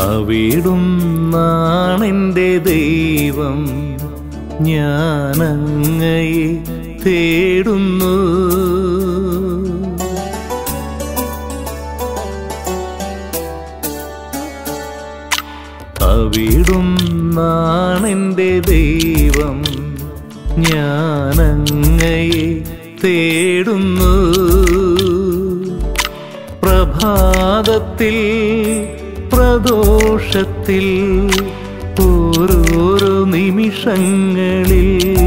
അവിടുന്നാണെൻ്റെ ദൈവം ഞാനങ്ങയെ തേടുന്നു അവിടുന്നാണെൻ്റെ ദൈവം ഞാനങ്ങയെ തേടുന്നു പ്രഭാതത്തിൽ പ്രദോഷത്തിൽ ഓരോരോ നിമിഷങ്ങളിൽ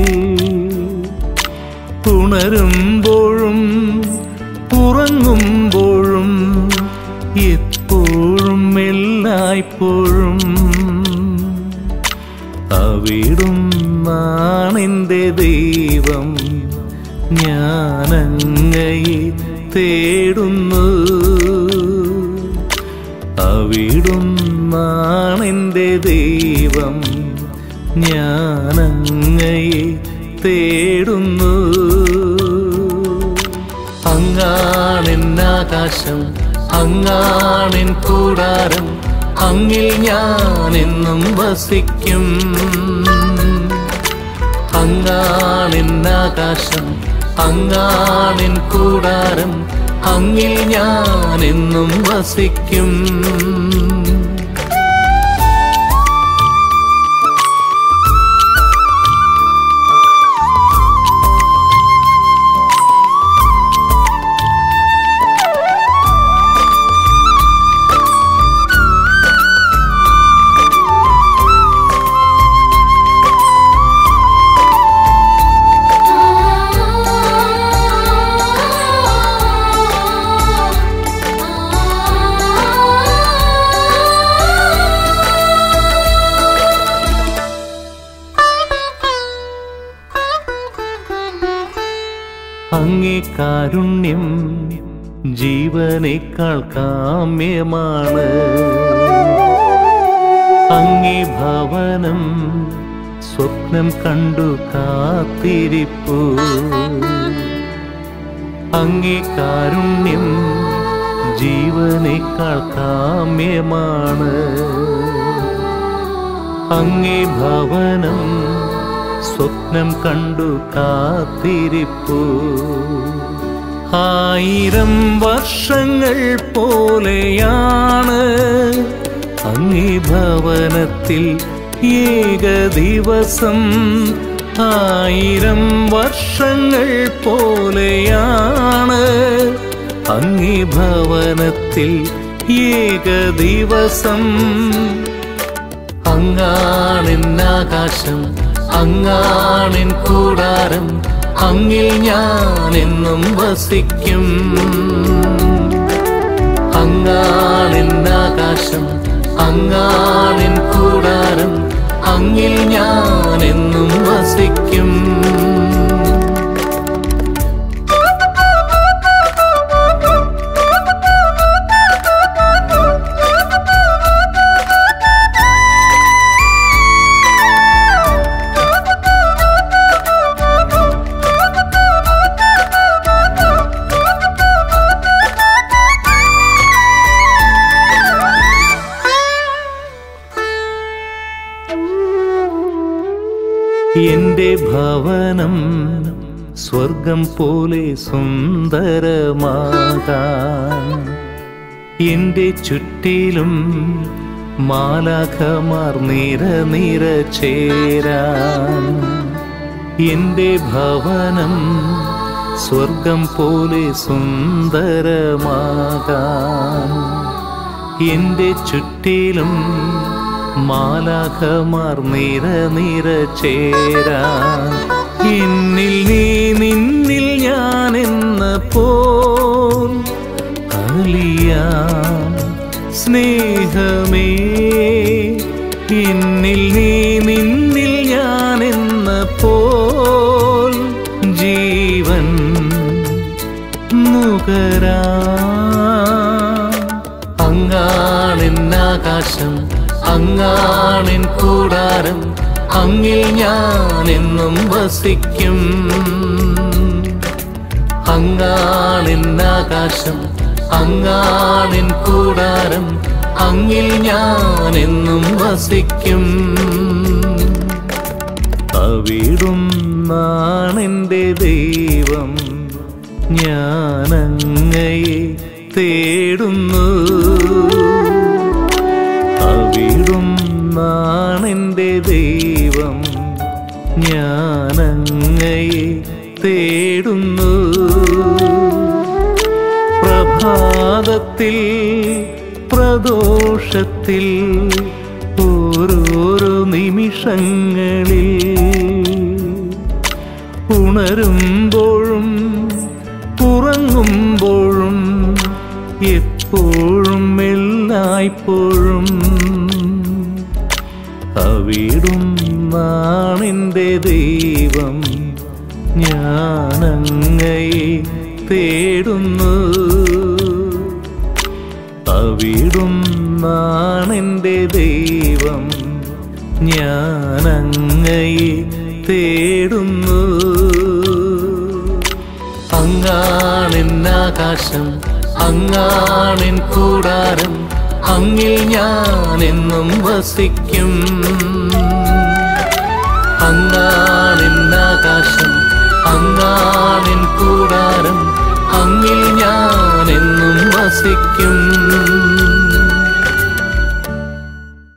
ഉണരുമ്പോഴും ഉറങ്ങുമ്പോഴും എപ്പോഴും എല്ലായ്പ്പോഴും അവിടുന്നാണെൻ്റെ ദൈവം ഞാനങ്ങയെ തേടുന്നു അവിടുന്നാണെൻ്റെ ദൈവം ഞാനങ്ങയെ തേടുന്നു അങ്ങാണെന്നാകാശം അങ്ങാണെൻ കൂടാരം അങ്ങിൽ ഞാൻ എന്നും വസിക്കും അങ്ങാണെന്നാകാശം അങ്ങാണെൻ കൂടാരം അങ്ങിൽ ഞാൻ എന്നും വസിക്കും അങ്ങേ കാരുണ്യം ജീവനേക്കാൾ കാമ്യമാണ് അങ്ങേ ഭവനം സ്വപ്നം കണ്ടു കാത്തിരിപ്പു അങ്ങേ കാരുണ്യം ജീവനേക്കാൾ കാമ്യമാണ് അങ്ങേ ഭവനം സ്വപ്നം കണ്ടു കാത്തിരിപ്പു ആയിരം വർഷങ്ങൾ പോലെയാണ് അങ്ങേ ഭവനത്തിൽ ഏക ദിവസം ആയിരം വർഷങ്ങൾ പോലെയാണ് അങ്ങേ ഭവനത്തിൽ ഏക ദിവസം അങ്ങാണെന്നാകാശം അങ്ങാണെൻ കൂടാരം അങ്ങിൽ ഞാൻ എന്നും വസിക്കും അങ്ങാണെന്നാകാശം അങ്ങാണെൻ കൂടാരം അങ്ങിൽ ഞാൻ എന്നും വസിക്കും എന്റെ ഭവനം സ്വർഗം പോലെ സുന്ദരമാകാൻ എന്റെ ചുറ്റിലും മാലാഖമാർ നിര നിര ചേരാൻ എന്റെ ഭവനം സ്വർഗം പോലെ സുന്ദരമാകാൻ എന്റെ ചുറ്റിലും മാലാഖമാർ നിര നിര ചേരാൻ എന്നിൽ നീ നിന്നിൽ ഞാൻ എന്ന പോൽ അലിയാം സ്നേഹമേ എന്നിൽ നീ നിന്നിൽ ഞാൻ എന്ന പോൽ ജീവൻ നുകരാ അങ്ങാണെന്നാകാശം അങ്ങാണെൻ കൂടാരം അങ്ങിൽ ഞാൻ എന്നും വസിക്കും അങ്ങാണെന്നാകാശം അങ്ങാണെൻ കൂടാരം അങ്ങിൽ ഞാൻ എന്നും വസിക്കും അവിടും നാണെൻ്റെ ദൈവം ഞാനങ്ങയെ തേടുന്നു അവിടും നാണെൻ്റെ ദൈവം ഞാനങ്ങയെ തേടുന്നു പ്രഭാതത്തിൽ പ്രദോഷത്തിൽ ഓരോരോ നിമിഷങ്ങളിൽ ഉണരുമ്പോഴും ഉറങ്ങുമ്പോഴും എപ്പോഴും എല്ലായ്പ്പോഴും അവിടും നാണെൻ്റെ ദൈവം ഞാനങ്ങയെ തേടുന്നു അവിടും നാണെൻ്റെ ദൈവം ഞാനങ്ങയെ തേടുന്നു അങ്ങാണെന്നാകാശം അങ്ങാണെൻ കൂടാരം അങ്ങിൽ ഞാൻ എന്നും വസിക്കും അങ്ങാണെന്നാകാശം അങ്ങാണെൻ കൂടാരം അങ്ങിൽ ഞാൻ എന്നും വസിക്കും